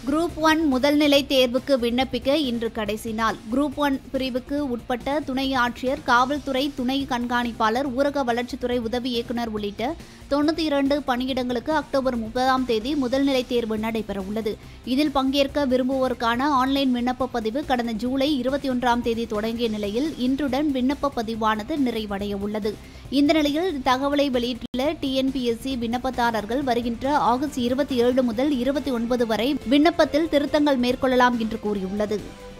group one முதல்நிலை தேர்வுக்கு விண்ணப்பிக்க இன்று கடைசி நாள் குரூப் ஒன் பிரிவுக்கு உட்பட்ட துணை ஆட்சியர் காவல்துறை துணை கண்காணிப்பாளர் ஊரக வளர்ச்சித்துறை உதவி இயக்குநர் உள்ளிட்ட தொண்ணூற்றி இரண்டு பணியிடங்களுக்கு அக்டோபர் முப்பதாம் தேதி முதல்நிலை தேர்வு நடைபெறவுள்ளது இதில் பங்கேற்க விரும்புவோருக்கான ஆன்லைன் விண்ணப்ப பதிவு கடந்த ஜூலை இருபத்தி ஒன்றாம் தேதி தொடங்கிய நிலையில் இன்றுடன் விண்ணப்ப பதிவானது நிறைவடைய உள்ளது இந்த நிலையில் தகவலை வெளியிட்டுள்ள டிஎன்பிஎஸ்சி விண்ணப்பதாரர்கள் வருகின்ற ஆகஸ்ட் இருபத்தி ஏழு முதல் இருபத்தி ஒன்பது வரை விண்ணப்பத்தில் திருத்தங்கள் மேற்கொள்ளலாம் என்று கூறியுள்ளது